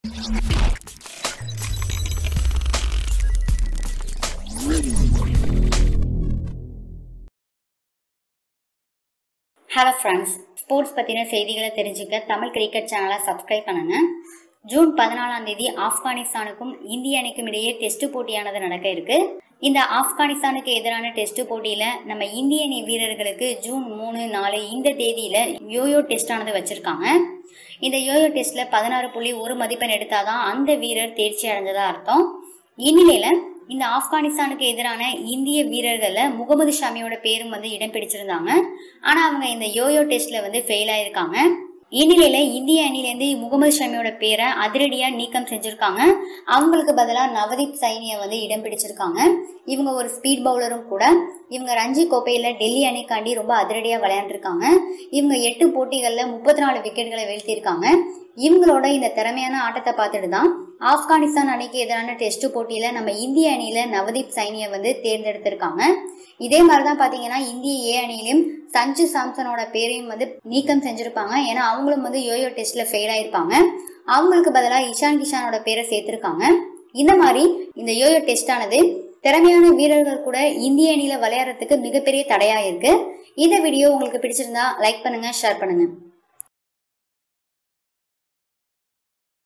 hello friends sports பற்றின செய்திகளை தெரிஞ்சுக்க தமிழ் கிரிக்கெட் சேனலை சப்ஸ்கிரைப் பண்ணுங்க ஜூன் பதினாலாம் தேதி ஆப்கானிஸ்தானுக்கும் இந்திய அணிக்கும் இடையே டெஸ்ட் போட்டியானது நடக்க இருக்கு இந்த ஆப்கானிஸ்தானுக்கு எதிரான டெஸ்ட் போட்டியில நம்ம இந்திய அணி வீரர்களுக்கு ஜூன் மூணு நாலு இந்த தேதியில யோயோ டெஸ்ட் ஆனது வச்சிருக்காங்க இந்த யோயோ டெஸ்ட்ல பதினாறு புள்ளி ஒரு மதிப்பெண் எடுத்தாதான் அந்த வீரர் தேர்ச்சி அடைஞ்சதா அர்த்தம் இந்நிலையில இந்த ஆப்கானிஸ்தானுக்கு எதிரான இந்திய வீரர்கள்ல முகமது ஷமியோட பேரும் வந்து இடம் பிடிச்சிருந்தாங்க ஆனா அவங்க இந்த யோயோ டெஸ்ட்ல வந்து ஃபெயில் ஆயிருக்காங்க இந்நிலையில இந்திய அணிலேருந்து முகமது ஷமியோட பேரை அதிரடியா நீக்கம் செஞ்சிருக்காங்க அவங்களுக்கு பதிலாக நவதீப் சைனியை வந்து இடம் பிடிச்சிருக்காங்க இவங்க ஒரு ஸ்பீட் பவுலரும் கூட இவங்க ரஞ்சி கோப்பையில டெல்லி அணிக்காண்டி ரொம்ப அதிரடியா விளையாண்டுருக்காங்க இவங்க எட்டு போட்டிகள்ல முப்பத்தி நாலு விக்கெட்டுகளை வீழ்த்தியிருக்காங்க இவங்களோட இந்த திறமையான ஆட்டத்தை பார்த்துட்டு தான் ஆப்கானிஸ்தான் அணிக்கு எதிரான டெஸ்ட் போட்டியில நம்ம இந்திய அணியில நவதீப் சைனியை வந்து தேர்ந்தெடுத்திருக்காங்க இதே மாதிரி தான் பாத்தீங்கன்னா இந்திய ஏ அணியிலும் சஞ்சு சாம்சனோட பேரையும் வந்து நீக்கம் செஞ்சிருப்பாங்க ஏன்னா அவங்களும் வந்து யோயோ டெஸ்ட்ல ஃபெயில் ஆயிருப்பாங்க அவங்களுக்கு பதிலாக இஷான் கிஷானோட பேரை சேர்த்திருக்காங்க இந்த மாதிரி இந்த யோயோ டெஸ்ட் ஆனது திறமையான வீரர்கள் கூட இந்திய அணியில விளையாடுறதுக்கு மிகப்பெரிய தடையா இருக்கு இந்த வீடியோ உங்களுக்கு பிடிச்சிருந்தா லைக் பண்ணுங்க ஷேர் பண்ணுங்க